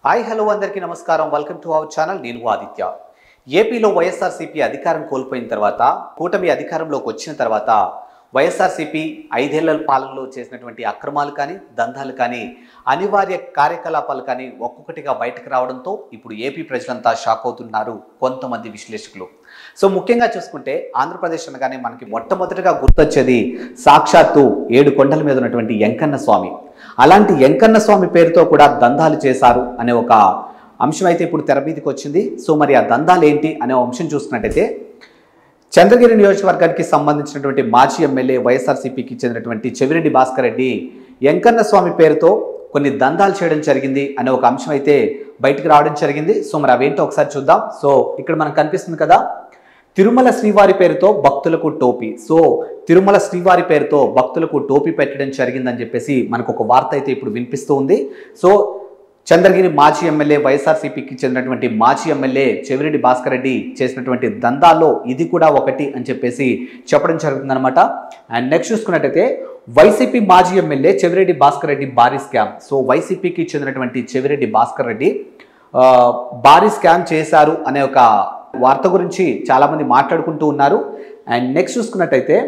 hi hello అందరికీ నమస్కారం welcome to our channel నేను ఆదిత్య ఏపీలో వైఎస్ఆర్సీపీ అధికారం కోల్పోయిన తర్వాత కూటమి అధికారంలోకి వచ్చిన తర్వాత వైఎస్ఆర్సీపీ ఐదేళ్ల పాలనలో చేసినటువంటి అక్రమాలు కానీ దందాలు కానీ అనివార్య కార్యకలాపాలు కానీ ఒక్కొక్కటిగా బయటకు రావడంతో ఇప్పుడు ఏపీ ప్రజలంతా షాక్ అవుతున్నారు కొంతమంది విశ్లేషకులు సో ముఖ్యంగా చూసుకుంటే ఆంధ్రప్రదేశ్ అనగానే మనకి మొట్టమొదటిగా గుర్తొచ్చేది సాక్షాత్తు ఏడు కొండల మీద ఉన్నటువంటి వెంకన్న స్వామి అలాంటి వెంకన్న స్వామి పేరుతో కూడా దందాలు చేశారు అనే ఒక అంశం అయితే ఇప్పుడు తెర మీదకి వచ్చింది సో మరి ఆ దందాలు ఏంటి అనే అంశం చూసుకున్నట్టయితే చంద్రగిరి నియోజకవర్గానికి సంబంధించినటువంటి మాజీ ఎమ్మెల్యే వైఎస్ఆర్సీపీకి చెందినటువంటి చెవిరెడ్డి భాస్కర్ రెడ్డి వెంకన్న స్వామి పేరుతో కొన్ని దందాలు చేయడం జరిగింది అనే ఒక అంశం అయితే బయటకు రావడం జరిగింది సో మరి అవేంటో ఒకసారి చూద్దాం సో ఇక్కడ మనకు కనిపిస్తుంది కదా తిరుమల శ్రీవారి పేరుతో భక్తులకు టోపీ సో తిరుమల శ్రీవారి పేరుతో భక్తులకు టోపీ పెట్టడం జరిగిందని చెప్పేసి మనకు ఒక వార్త అయితే ఇప్పుడు వినిపిస్తూ ఉంది సో చంద్రగిరి మాజీ ఎమ్మెల్యే వైఎస్ఆర్సీపీకి చెందినటువంటి మాజీ ఎమ్మెల్యే చెవిరెడ్డి భాస్కర్ రెడ్డి చేసినటువంటి దందాల్లో ఇది కూడా ఒకటి అని చెప్పేసి చెప్పడం జరుగుతుందన్నమాట అండ్ నెక్స్ట్ చూసుకున్నట్టయితే వైసీపీ మాజీ ఎమ్మెల్యే చెవిరెడ్డి భాస్కర్ రెడ్డి భారీ స్కామ్ సో వైసీపీకి చెందినటువంటి చెవిరెడ్డి భాస్కర్ రెడ్డి ఆ, భారీ స్కామ్ చేశారు అనే ఒక వార్త గురించి చాలామంది మాట్లాడుకుంటూ ఉన్నారు అండ్ నెక్స్ట్ చూసుకున్నట్టయితే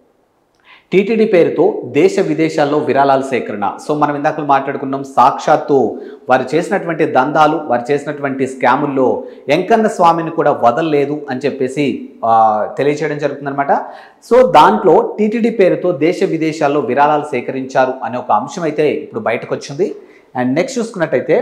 టీటీడీ పేరుతో దేశ విదేశాల్లో విరాళాల సేకరణ సో మనం ఇందాక మాట్లాడుకున్నాం సాక్షాత్తు వారు చేసినటువంటి దందాలు వారు చేసినటువంటి స్కాముల్లో వెంకన్న స్వామిని కూడా వదలలేదు అని చెప్పేసి ఆ, తెలియచేయడం జరుగుతుందన్నమాట సో దాంట్లో టీటీడీ పేరుతో దేశ విదేశాల్లో విరాళాలు సేకరించారు అనే ఒక అంశం అయితే ఇప్పుడు బయటకు వచ్చింది అండ్ నెక్స్ట్ చూసుకున్నట్టయితే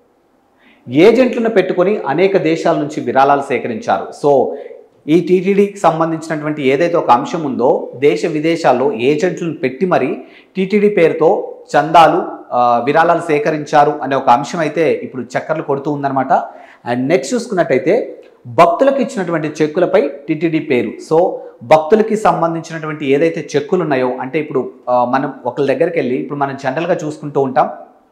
ఏజెంట్లను పెట్టుకొని అనేక దేశాల నుంచి విరాళాలు సేకరించారు సో ఈ టీటీడీకి సంబంధించినటువంటి ఏదైతే ఒక అంశం ఉందో దేశ విదేశాల్లో ఏజెంట్లను పెట్టి మరి టీటీడీ పేరుతో చందాలు ఆ, విరాళాలు సేకరించారు అనే ఒక అంశం అయితే ఇప్పుడు చక్కర్లు కొడుతూ ఉందన్నమాట అండ్ నెక్స్ట్ చూసుకున్నట్టయితే భక్తులకు ఇచ్చినటువంటి చెక్కులపై టిటిడి పేరు సో భక్తులకి సంబంధించినటువంటి ఏదైతే చెక్కులు ఉన్నాయో అంటే ఇప్పుడు ఆ, మనం ఒకరి దగ్గరికి వెళ్ళి ఇప్పుడు మనం జనరల్గా చూసుకుంటూ ఉంటాం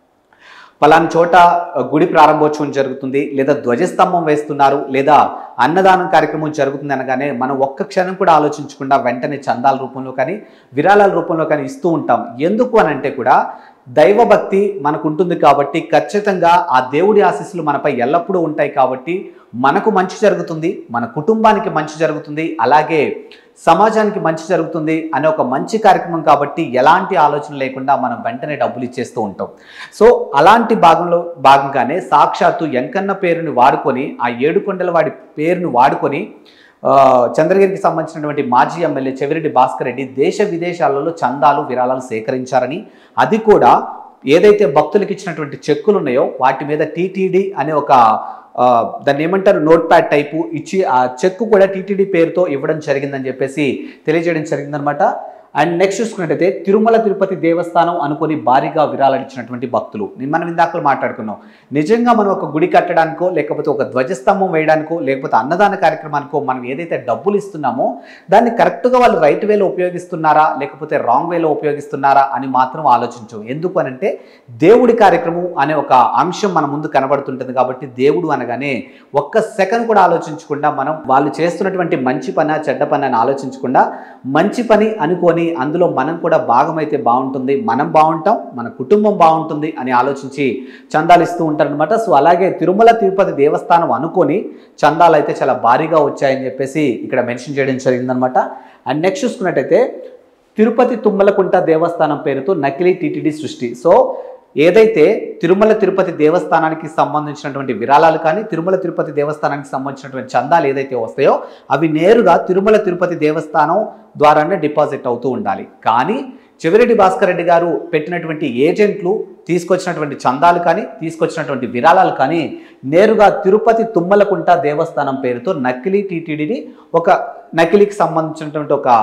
పలానా చోట గుడి ప్రారంభోత్సవం జరుగుతుంది లేదా ధ్వజస్తంభం వేస్తున్నారు లేదా అన్నదానం కార్యక్రమం జరుగుతుంది అనగానే మనం ఒక్క క్షణం కూడా ఆలోచించకుండా వెంటనే చందాల రూపంలో కానీ విరాళాల రూపంలో కానీ ఇస్తూ ఉంటాం ఎందుకు అని అంటే కూడా దైవభక్తి మనకు ఉంటుంది కాబట్టి ఖచ్చితంగా ఆ దేవుడి ఆశీస్సులు మనపై ఎల్లప్పుడూ ఉంటాయి కాబట్టి మనకు మంచి జరుగుతుంది మన కుటుంబానికి మంచి జరుగుతుంది అలాగే సమాజానికి మంచి జరుగుతుంది అనే ఒక మంచి కార్యక్రమం కాబట్టి ఎలాంటి ఆలోచన లేకుండా మనం వెంటనే డబ్బులు ఇచ్చేస్తూ ఉంటాం సో అలాంటి భాగంలో భాగంగానే సాక్షాత్తు ఎంకన్న పేరుని వాడుకొని ఆ ఏడుకొండల వాడి పేరుని వాడుకొని ఆ, చంద్రగిరికి సంబంధించినటువంటి మాజీ ఎమ్మెల్యే చెవిరెడ్డి భాస్కర్ రెడ్డి దేశ విదేశాలలో చందాలు విరాళాలు సేకరించారని అది కూడా ఏదైతే భక్తులకు ఇచ్చినటువంటి చెక్కులు ఉన్నాయో వాటి మీద టీటీడీ అనే ఒక ఆ, దాన్ని ఏమంటారు నోట్ ప్యాడ్ టైపు ఇచ్చి ఆ చెక్ కూడా టీటీడీ పేరుతో ఇవ్వడం జరిగిందని చెప్పేసి తెలియజేయడం జరిగిందనమాట అండ్ నెక్స్ట్ చూసుకున్నట్టయితే తిరుమల తిరుపతి దేవస్థానం అనుకొని భారీగా విరాళాలు ఇచ్చినటువంటి భక్తులు నేను మనం ఇందాక మాట్లాడుకున్నాం నిజంగా మనం ఒక గుడి కట్టడానికో లేకపోతే ఒక ధ్వజస్తంభం వేయడానికో లేకపోతే అన్నదాన కార్యక్రమానికో మనం ఏదైతే డబ్బులు ఇస్తున్నామో దాన్ని కరెక్ట్గా వాళ్ళు రైట్ వేలో ఉపయోగిస్తున్నారా లేకపోతే రాంగ్ వేలో ఉపయోగిస్తున్నారా అని మాత్రం ఆలోచించు ఎందుకు అనంటే దేవుడి కార్యక్రమం అనే ఒక అంశం మన ముందు కనబడుతుంటుంది కాబట్టి దేవుడు అనగానే ఒక్క సెకండ్ కూడా ఆలోచించకుండా మనం వాళ్ళు చేస్తున్నటువంటి మంచి పని చెడ్డ పని అని ఆలోచించకుండా మంచి పని అనుకొని అందులో మనం కూడా భాగమైతే బాగుంటుంది మనం బాగుంటాం మన కుటుంబం బాగుంటుంది అని ఆలోచించి చందాలు ఇస్తూ ఉంటారనమాట సో అలాగే తిరుమల తిరుపతి దేవస్థానం అనుకొని చందాలు అయితే చాలా భారీగా వచ్చాయని చెప్పేసి ఇక్కడ మెన్షన్ చేయడం జరిగిందనమాట అండ్ నెక్స్ట్ చూసుకున్నట్టయితే తిరుపతి తుమ్మలకుంట దేవస్థానం పేరుతో నకిలీ టీటీడీ సృష్టి సో ఏదైతే తిరుమల తిరుపతి దేవస్థానానికి సంబంధించినటువంటి విరాళాలు కానీ తిరుమల తిరుపతి దేవస్థానానికి సంబంధించినటువంటి చందాలు ఏదైతే వస్తాయో అవి నేరుగా తిరుమల తిరుపతి దేవస్థానం ద్వారానే డిపాజిట్ అవుతూ ఉండాలి కానీ చెవిరెడ్డి భాస్కర్ రెడ్డి గారు పెట్టినటువంటి ఏజెంట్లు తీసుకొచ్చినటువంటి చందాలు కానీ తీసుకొచ్చినటువంటి విరాళాలు కానీ నేరుగా తిరుపతి తుమ్మలకుంట దేవస్థానం పేరుతో నకిలీ టీటీడీని ఒక నకిలీకి సంబంధించినటువంటి ఒక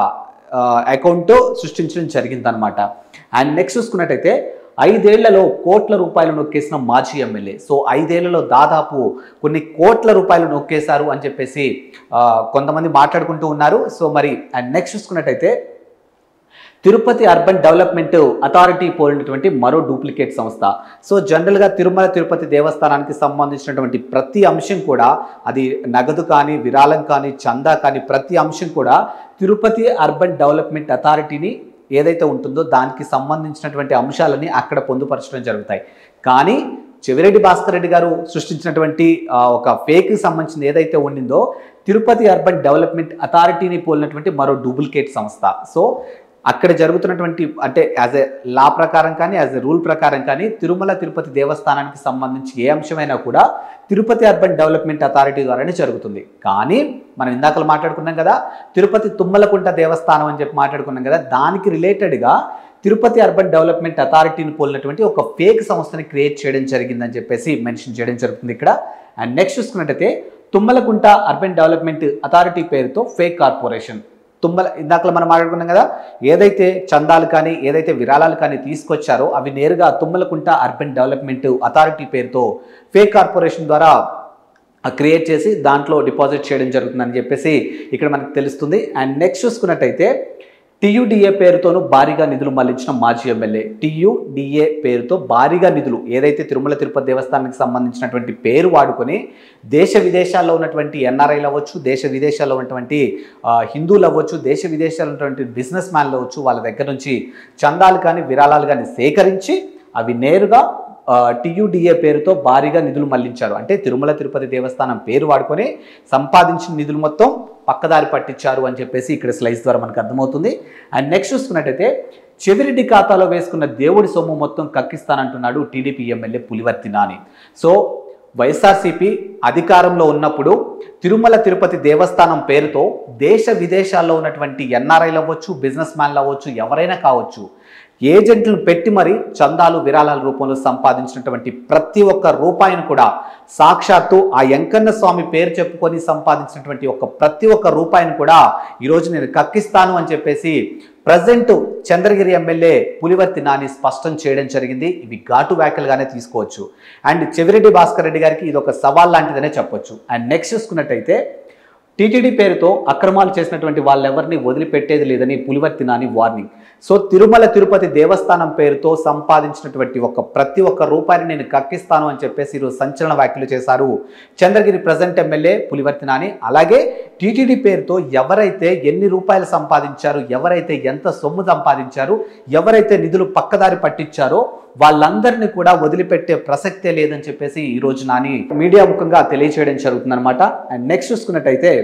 అకౌంట్ సృష్టించడం జరిగిందనమాట అండ్ నెక్స్ట్ చూసుకున్నట్టయితే ఐదేళ్లలో కోట్ల రూపాయలు నొక్కేసిన మాజీ ఎమ్మెల్యే సో ఐదేళ్లలో దాదాపు కొన్ని కోట్ల రూపాయలు నొక్కేశారు అని చెప్పేసి ఆ, కొంతమంది మాట్లాడుకుంటూ ఉన్నారు సో మరి అండ్ నెక్స్ట్ చూసుకున్నట్టయితే తిరుపతి అర్బన్ డెవలప్మెంట్ అథారిటీ పోలినటువంటి మరో డూప్లికేట్ సంస్థ సో జనరల్గా తిరుమల తిరుపతి దేవస్థానానికి సంబంధించినటువంటి ప్రతి అంశం కూడా అది నగదు కానీ విరాళం కానీ చందా కానీ ప్రతి అంశం కూడా తిరుపతి అర్బన్ డెవలప్మెంట్ అథారిటీని ఏదైతే ఉంటుందో దానికి సంబంధించినటువంటి అంశాలని అక్కడ పొందుపరచడం జరుగుతాయి కానీ చెవిరెడ్డి భాస్కర్ రెడ్డి గారు సృష్టించినటువంటి ఆ, ఒక ఫేక్ సంబంధించింది ఏదైతే ఉండిందో తిరుపతి అర్బన్ డెవలప్మెంట్ అథారిటీని పోలినటువంటి మరో డూప్లికేట్ సంస్థ సో అక్కడ జరుగుతున్నటువంటి అంటే యాజ్ ఎ లా ప్రకారం కానీ యాజ్ ఎ రూల్ ప్రకారం కానీ తిరుమల తిరుపతి దేవస్థానానికి సంబంధించి ఏ అంశమైనా కూడా తిరుపతి అర్బన్ డెవలప్మెంట్ అథారిటీ ద్వారానే జరుగుతుంది కానీ మనం ఇందాకలు మాట్లాడుకున్నాం కదా తిరుపతి తుమ్మలకుంట దేవస్థానం అని చెప్పి మాట్లాడుకున్నాం కదా దానికి రిలేటెడ్గా తిరుపతి అర్బన్ డెవలప్మెంట్ అథారిటీని పోలినటువంటి ఒక ఫేక్ సంస్థని క్రియేట్ చేయడం జరిగిందని చెప్పేసి మెన్షన్ చేయడం జరుగుతుంది ఇక్కడ అండ్ నెక్స్ట్ చూసుకున్నట్టయితే తుమ్మలకుంట అర్బన్ డెవలప్మెంట్ అథారిటీ పేరుతో ఫేక్ కార్పొరేషన్ తుమ్మల ఇందాక మనం మాట్లాడుకున్నాం కదా ఏదైతే చందాలు కానీ ఏదైతే విరాళాలు కానీ తీసుకొచ్చారో అవి నేరుగా తుమ్మలకుంట అర్బన్ డెవలప్మెంట్ అథారిటీ పేరుతో ఫేక్ కార్పొరేషన్ ద్వారా క్రియేట్ చేసి దాంట్లో డిపాజిట్ చేయడం జరుగుతుందని చెప్పేసి ఇక్కడ మనకు తెలుస్తుంది అండ్ నెక్స్ట్ చూసుకున్నట్టయితే టీయుడిఏ పేరుతోనూ భారీగా నిధులు మళ్లించిన మాజీ ఎమ్మెల్యే టీయుడిఏ పేరుతో భారీగా నిధులు ఏదైతే తిరుమల తిరుపతి దేవస్థానానికి సంబంధించినటువంటి పేరు వాడుకొని దేశ విదేశాల్లో ఉన్నటువంటి ఎన్ఆర్ఐలు అవ్వచ్చు దేశ విదేశాల్లో ఉన్నటువంటి ఆ, హిందువులు అవ్వచ్చు దేశ విదేశాల్లో ఉన్నటువంటి బిజినెస్ మ్యాన్లు అవ్వచ్చు వాళ్ళ దగ్గర నుంచి చందాలు కానీ విరాళాలు కానీ సేకరించి అవి నేరుగా టియుడిఏ పేరుతో భారీగా నిధులు మళ్లించారు అంటే తిరుమల తిరుపతి దేవస్థానం పేరు వాడుకొని సంపాదించిన నిధులు మొత్తం పక్కదారి పట్టించారు అని చెప్పేసి ఇక్కడ స్లైస్ ద్వారా మనకు అర్థమవుతుంది అండ్ నెక్స్ట్ చూసుకున్నట్టయితే చెవిరెడ్డి ఖాతాలో వేసుకున్న దేవుడి సొమ్ము మొత్తం కక్కిస్తానంటున్నాడు TDP MLA Pulivarthi Nani so YSRCP అధికారంలో ఉన్నప్పుడు తిరుమల తిరుపతి దేవస్థానం పేరుతో దేశ విదేశాల్లో ఉన్నటువంటి ఎన్ఆర్ఐలు అవ్వచ్చు బిజినెస్ మ్యాన్లు అవ్వచ్చు ఎవరైనా కావచ్చు ఏజెంట్లను పెట్టి మరి చందాలు విరాళాల రూపంలో సంపాదించినటువంటి ప్రతి ఒక్క రూపాయిని కూడా సాక్షాత్తు ఆ వెంకన్న స్వామి పేరు చెప్పుకొని సంపాదించినటువంటి ఒక ప్రతి ఒక్క రూపాయిని కూడా ఈరోజు నేను కక్కిస్తాను అని చెప్పేసి ప్రజెంట్ చంద్రగిరి ఎమ్మెల్యే పులివర్తి నాని స్పష్టం చేయడం జరిగింది ఇవి ఘాటు వ్యాఖ్యలుగానే తీసుకోవచ్చు అండ్ చెవిరెడ్డి భాస్కర్ రెడ్డి గారికి ఇది ఒక సవాల్ లాంటిదనే చెప్పొచ్చు అండ్ నెక్స్ట్ చూసుకున్నట్టయితే టీటీడీ పేరుతో అక్రమాలు చేసినటువంటి వాళ్ళెవరిని వదిలిపెట్టేది లేదని పులివర్తి నాని వార్నింగ్ సో తిరుమల తిరుపతి దేవస్థానం పేరుతో సంపాదించినటువంటి ఒక ప్రతి ఒక్క రూపాయిని నేను కక్కిస్తాను అని చెప్పేసి ఈరోజు సంచలన వ్యాఖ్యలు చేశారు చంద్రగిరి ప్రజెంట్ ఎమ్మెల్యే పులివర్తి నాని అలాగే టీటీడీ పేరుతో ఎవరైతే ఎన్ని రూపాయలు సంపాదించారు ఎవరైతే ఎంత సొమ్ము సంపాదించారు ఎవరైతే నిధులు పక్కదారి పట్టించారో వాళ్ళందరినీ కూడా వదిలిపెట్టే ప్రసక్తే లేదని చెప్పేసి ఈ రోజు నాని మీడియా ముఖంగా తెలియచేయడం జరుగుతుందన్నమాట అండ్ నెక్స్ట్ చూసుకున్నట్టయితే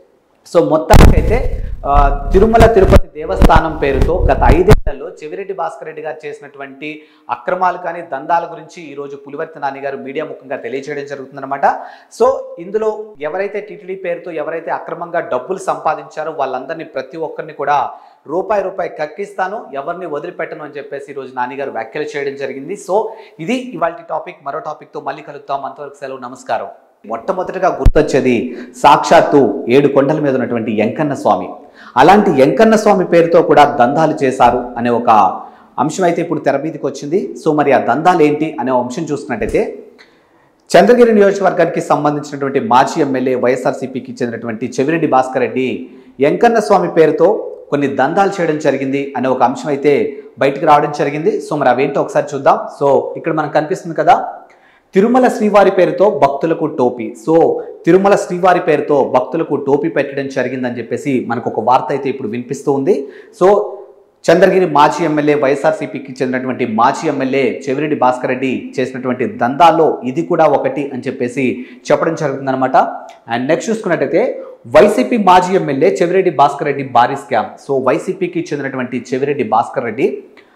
సో మొత్తానికైతే ఆ, తిరుమల తిరుపతి దేవస్థానం పేరుతో గత ఐదేళ్లలో చెవిరెడ్డి భాస్కర్ రెడ్డి గారు చేసినటువంటి అక్రమాలు కానీ దందాల గురించి ఈ రోజు పులివర్తి నాని గారు మీడియా ముఖంగా తెలియజేయడం జరుగుతుందన్నమాట సో ఇందులో ఎవరైతే టీటీడీ పేరుతో ఎవరైతే అక్రమంగా డబ్బులు సంపాదించారో వాళ్ళందరినీ ప్రతి ఒక్కరిని కూడా రూపాయి రూపాయి కక్కిస్తాను ఎవరిని వదిలిపెట్టను అని చెప్పేసి ఈ రోజు నాని గారు వ్యాఖ్యలు చేయడం జరిగింది సో ఇది ఇవాళ టాపిక్ మరో టాపిక్తో మళ్ళీ కలుద్దాం అంతవరకు సెలవు నమస్కారం మొట్టమొదటిగా గుర్తొచ్చేది సాక్షాత్తు ఏడు కొండల మీద ఉన్నటువంటి వెంకన్న స్వామి అలాంటి వెంకన్న స్వామి పేరుతో కూడా దందాలు చేశారు అనే ఒక అంశం అయితే ఇప్పుడు తెర మీదకి వచ్చింది సో మరి ఆ దందాలు ఏంటి అనే అంశం చూసుకున్నట్టయితే చంద్రగిరి నియోజకవర్గానికి సంబంధించినటువంటి మాజీ ఎమ్మెల్యే వైఎస్ఆర్సీపీకి చెందినటువంటి చెవిరెడ్డి భాస్కర్ రెడ్డి వెంకన్న స్వామి పేరుతో కొన్ని దందాలు చేయడం జరిగింది అనే ఒక అంశం అయితే బయటికి రావడం జరిగింది సో మరి అవేంటో ఒకసారి చూద్దాం సో ఇక్కడ మనకు కనిపిస్తుంది కదా తిరుమల శ్రీవారి పేరుతో భక్తులకు టోపీ సో తిరుమల శ్రీవారి పేరుతో భక్తులకు టోపీ పెట్టడం జరిగిందని చెప్పేసి మనకు ఒక వార్త అయితే ఇప్పుడు వినిపిస్తూ ఉంది సో చంద్రగిరి మాజీ ఎమ్మెల్యే వైఎస్ఆర్సీపీకి చెందినటువంటి మాజీ ఎమ్మెల్యే చెవిరెడ్డి భాస్కర్ రెడ్డి చేసినటువంటి దందాల్లో ఇది కూడా ఒకటి అని చెప్పేసి చెప్పడం జరుగుతుందన్నమాట అండ్ నెక్స్ట్ చూసుకున్నట్టయితే వైసీపీ మాజీ ఎమ్మెల్యే చెవిరెడ్డి భాస్కర్ రెడ్డి భారీ స్కామ్ సో వైసీపీకి చెందినటువంటి చెవిరెడ్డి భాస్కర్ రెడ్డి